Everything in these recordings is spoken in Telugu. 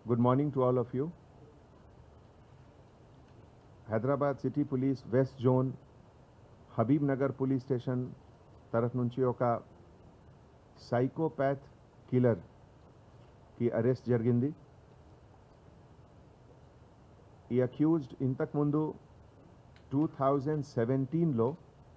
Good morning to all of you. Hyderabad city police west zone Habib Nagar police station తరఫు నుంచి ఒక సైకోపాత్ కిల్లర్ కి అరెస్ట్ జరిగింది ఈ అక్యూజ్డ్ ఇంతకుముందు టూ థౌజండ్ సెవెంటీన్లో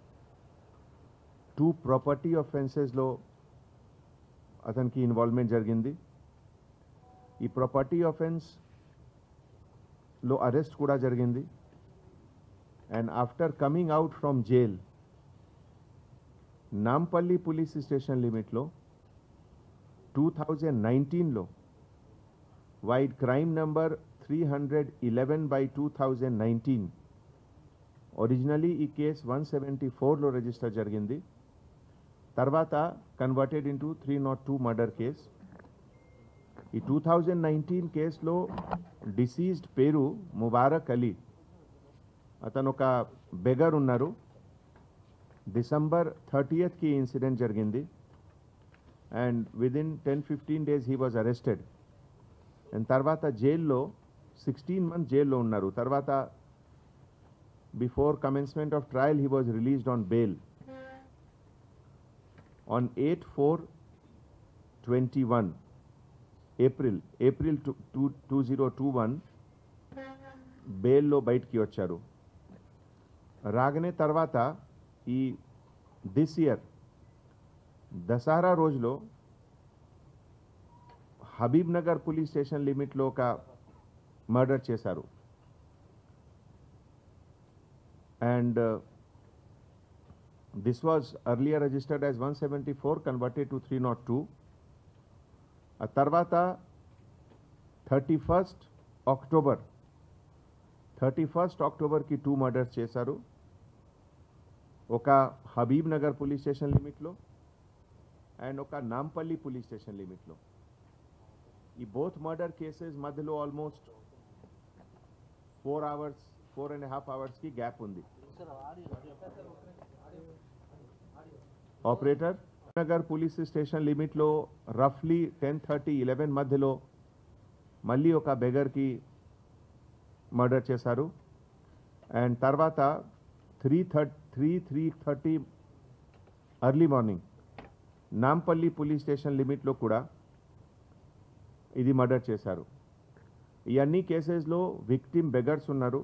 టూ ప్రాపర్టీ ఒఫెన్సెస్లో అతనికి ఇన్వాల్వ్మెంట్ జరిగింది ఈ ప్రాపర్టీ ఒఫెన్స్లో అరెస్ట్ కూడా జరిగింది and after coming out from jail Nampally police station లిమిట్లో టూ థౌజండ్ నైన్టీన్లో vide crime number three hundred eleven by two thousand nineteen originally ఈ కేస్ వన్ సెవెంటీ ఫోర్లో రిజిస్టర్ జరిగింది తర్వాత converted into three not two murder case ఈ టూ థౌజండ్ నైన్టీన్ కేసులో డిసీజ్డ్ పేరు ముబారక్ అలీ అతను ఒక బెగర్ ఉన్నారు డిసెంబర్ థర్టీయత్కి ఇన్సిడెంట్ జరిగింది and within ten fifteen days he was arrested and తర్వాత జైల్లో సిక్స్టీన్ మంత్ జైల్లో ఉన్నారు తర్వాత before commencement of trial he was released on bail on eight four twenty one April April two two two zero two one బెయిల్లో బయటికి వచ్చారు రాగానే తర్వాత ఈ దిస్ ఇయర్ దసరా రోజులో హబీబ్ నగర్ పోలీస్ స్టేషన్ లిమిట్లో ఒక మర్డర్ చేశారు and this was earlier registered as one seventy four converted to three not two ఆ తర్వాత thirty first October thirty first అక్టోబర్కి టూ మర్డర్స్ చేశారు ఒక హబీబ్ నగర్ పోలీస్ స్టేషన్ లిమిట్లో అండ్ ఒక నాంపల్లి పోలీస్ స్టేషన్ లిమిట్లో ఈ బోత్ మర్డర్ కేసెస్ మధ్యలో almost four hours four and half అవర్స్కి గ్యాప్ ఉంది ఆపరేటర్ నగర్ పోలీస్ స్టేషన్ లిమిట్లో రఫ్లీ టెన్ థర్టీ ఇలెవెన్ మధ్యలో మళ్ళీ ఒక బెగర్కి మర్డర్ చేశారు అండ్ తర్వాత three third three three thirty early morning Nampally police station లిమిట్లో కూడా ఇది మర్డర్ చేశారు ఈ అన్ని కేసెస్లో విక్టిమ్ బెగర్స్ ఉన్నారు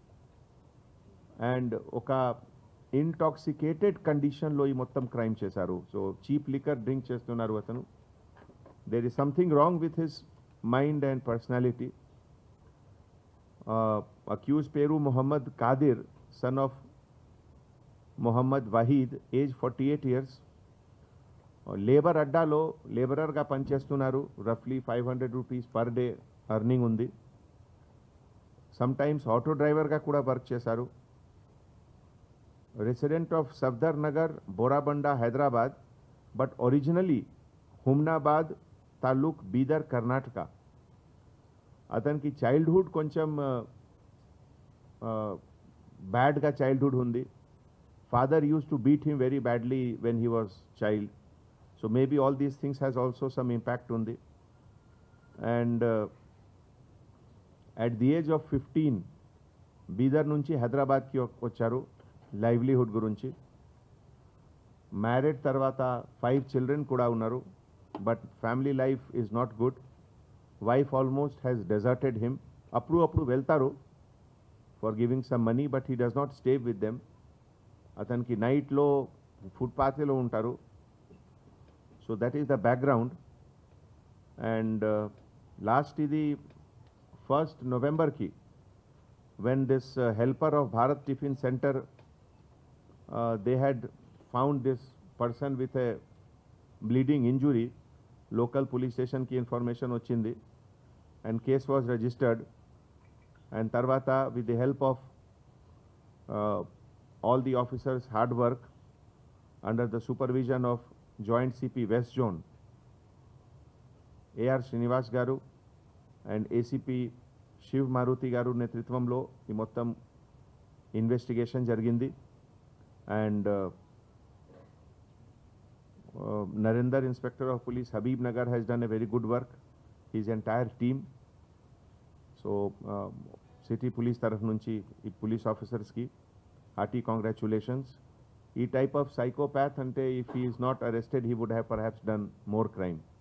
అండ్ ఒక ఇంటాక్సికేటెడ్ కండిషన్లో ఈ మొత్తం క్రైమ్ చేశారు సో చీప్ లిక్కర్ డ్రింక్ చేస్తున్నారు అతను there is something wrong with his mind and personality accused పేరు Mohammed Qadir son of Mohammed Waheed age forty eight years labour అడ్డాలో లేబరర్గా పనిచేస్తున్నారు రఫ్లీ five hundred rupees per day earning ఉంది సమ్ టైమ్స్ ఆటో డ్రైవర్గా కూడా వర్క్ చేశారు resident of Safdar Nagar Borabanda Hyderabad but originally Humnabad taluk Bidar Karnataka అతనికి చైల్డ్హుడ్ కొంచెం బ్యాడ్గా చైల్డ్హుడ్ ఉంది father use to beat him very badly when he was child so maybe all these things has also some impact ఉంది and at the age of fifteen Bidar నుంచి హైదరాబాద్కి వచ్చారు లైవ్లీహుడ్ గురించి మ్యారేడ్ తర్వాత ఫైవ్ చిల్డ్రన్ కూడా ఉన్నారు but family life is not good wife almost has deserted him అప్పుడు అప్పుడు వెళ్తారు for giving some money but he does not stay with them అతనికి నైట్లో ఫుట్పాత్లో ఉంటారు so that is the background and last ఇది ఫస్ట్ నవంబర్కి when this uh, helper of Bharat Tiffin Center, uh, they had found this person with a bleeding injury, local police station ki information వచ్చింది and case was registered and tarvata with the help of uh, all the officers hard work under the supervision of joint CP West Zone AR Srinivas garu and ACP Shiv Maruthi garu నేతృత్వంలో ఈ మొత్తం ఇన్వెస్టిగేషన్ జరిగింది and Narinder, Inspector of Police, Habib Nagar, has done a very good work. His entire team. So city police తరఫు నుంచి ఈ పోలీస్ ఆఫీసర్స్కి హార్టీ కాంగ్రాచులేషన్స్ ఈ టైప్ ఆఫ్ సైకోపాత్ అంటే if he is not arrested he would have perhaps done more crime